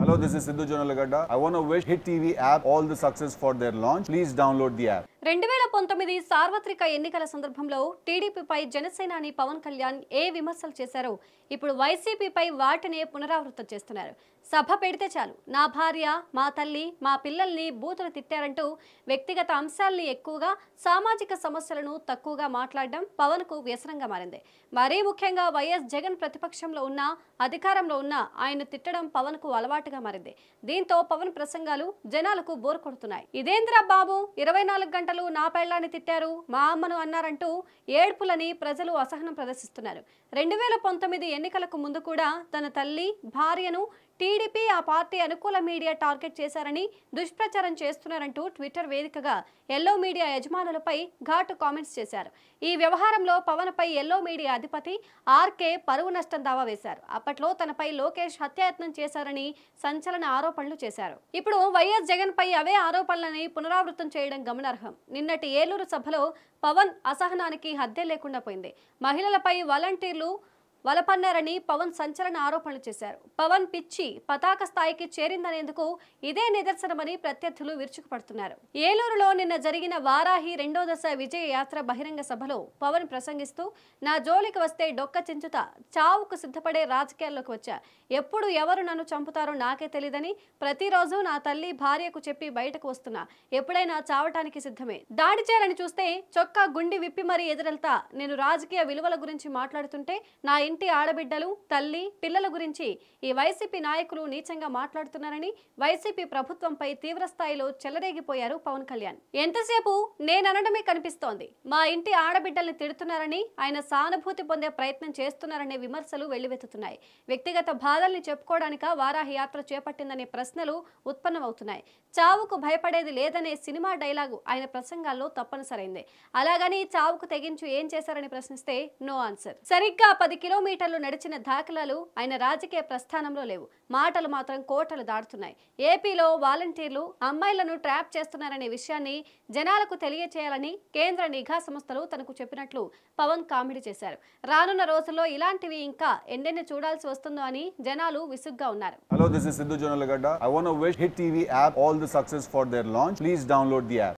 Hello, this is Sidhu Jonalagada. I want to wish Hit TV app all the success for their launch. Please download the app. రెండు వేల పంతొమ్మిది సార్వత్రిక ఎన్నికల సందర్భంలో టీడీపీపై జనసేనాని పవన్ కళ్యాణ్ ఏ విమర్శలు చేశారో ఇప్పుడు వైసీపీపై వాటినే పునరావృతం చేస్తున్నారు సభ పెడితే చాలు నా భార్య మా తల్లి మా పిల్లల్ని బూతులు తిట్టారంటూ వ్యక్తిగత అంశాల్ని ఎక్కువగా సామాజిక సమస్యలను తక్కువగా మాట్లాడడం పవన్ కు వ్యసనంగా మారింది మరీ ముఖ్యంగా వైఎస్ జగన్ ప్రతిపక్షంలో ఉన్న అధికారంలో ఉన్న ఆయన తిట్టడం పవన్ కు అలవాటుగా మారింది దీంతో పవన్ ప్రసంగాలు జనాలకు బోర్ కొడుతున్నాయి ఇదేంద్రా బాబు ఇరవై నాలుగు గంటలు నా పెళ్లాన్ని తిట్టారు మా అమ్మను అన్నారంటూ ఏడ్పులని ప్రజలు అసహనం ప్రదర్శిస్తున్నారు రెండు వేల పంతొమ్మిది ఎన్నికలకు ముందు కూడా తన తల్లి భార్యను టీడీపీ ఆ పార్టీ అనుకూల మీడియా టార్గెట్ చేశారని దుష్ప్రచారం చేస్తున్నారంటూ ట్విట్టర్ వేదికగా ఎల్లో మీడియా యజమానులపై ఘాటు కామెంట్స్ చేశారు ఈ వ్యవహారంలో పవన్పై ఎల్లో మీడియా అధిపతి ఆర్కే పరువు నష్టం దావా వేశారు అప్పట్లో తనపై లోకేష్ హత్యాయత్నం చేశారని సంచలన ఆరోపణలు చేశారు ఇప్పుడు వైఎస్ జగన్ పై అవే ఆరోపణలని పునరావృతం చేయడం గమనార్హం నిన్నటి ఏలూరు సభలో పవన్ అసహనానికి హద్దే లేకుండా పోయింది మహిళలపై వాలంటీర్లు వలపన్నారని పవన్ సంచలన ఆరోపణలు చేశారు పవన్ పిచ్చి పతాక స్థాయికి చేరిందనేందుకు ఇదే నిదర్శనమని ప్రత్యర్థులు విరుచుకుపడుతున్నారు ఏలూరులో నిన్న జరిగిన వారాహి రెండో దశ విజయ యాత్ర బహిరంగ సభలో పవన్ ప్రసంగిస్తూ నా జోలికి వస్తే డొక్క చించుతా చావుకు సిద్ధపడే రాజకీయాల్లోకి వచ్చా ఎప్పుడు ఎవరు నన్ను చంపుతారో నాకే తెలియదని ప్రతిరోజు నా తల్లి భార్యకు చెప్పి బయటకు వస్తున్నా ఎప్పుడైనా చావటానికి సిద్ధమే దాడి చేయాలని చూస్తే చొక్కా గుండి విప్పి మరీ ఎదురెళ్తా నేను రాజకీయ విలువల గురించి మాట్లాడుతుంటే నా ఇంటి ఆడబిడ్డలు తల్లి పిల్లల గురించి ఈ వైసీపీ నాయకులు నీచంగా మాట్లాడుతున్నారని వైసీపీ ప్రభుత్వంపై తీవ్ర స్థాయిలో చెలరేగిపోయారు పవన్ కళ్యాణ్ ఎంతసేపు నేననడమే కనిపిస్తోంది మా ఇంటి ఆడబిడ్డల్ని తిడుతున్నారని ఆయన సానుభూతి పొందే ప్రయత్నం చేస్తున్నారనే విమర్శలు వెల్లువెత్తుతున్నాయి వ్యక్తిగత బాధల్ని చెప్పుకోవడానిక వారాహి యాత్ర చేపట్టిందనే ప్రశ్నలు ఉత్పన్నమవుతున్నాయి చావుకు భయపడేది లేదనే సినిమా డైలాగు ఆయన ప్రసంగాల్లో తప్పనిసరైంది అలాగని చావుకు తెగించు ఏం చేశారని ప్రశ్నిస్తే నో ఆన్సర్ సరిగ్గా పది కిలోమీటర్లు నడిచిన దాఖలాలు ఆయన రాజకీయ ప్రస్థానంలో లేవు మాటలు మాత్రం కోటలు దాటుతున్నాయి ఏపీలో వాలంటీర్లు అమ్మాయిలను ట్రాప్ చేస్తున్నారనే విషయాన్ని జనాలకు తెలియచేయాలని కేంద్ర నిఘా సంస్థలు తనకు చెప్పినట్లు పవన్ కామెడీ చేశారు రానున్న రోజుల్లో ఇలాంటివి ఇంకా ఎన్నెన్ని చూడాల్సి వస్తుందో అని జనాలు విసుగ్గా ఉన్నారు Hello, this is Sidhu Jonalagada. I want to wish Hit TV app all the success for their launch. Please download the app.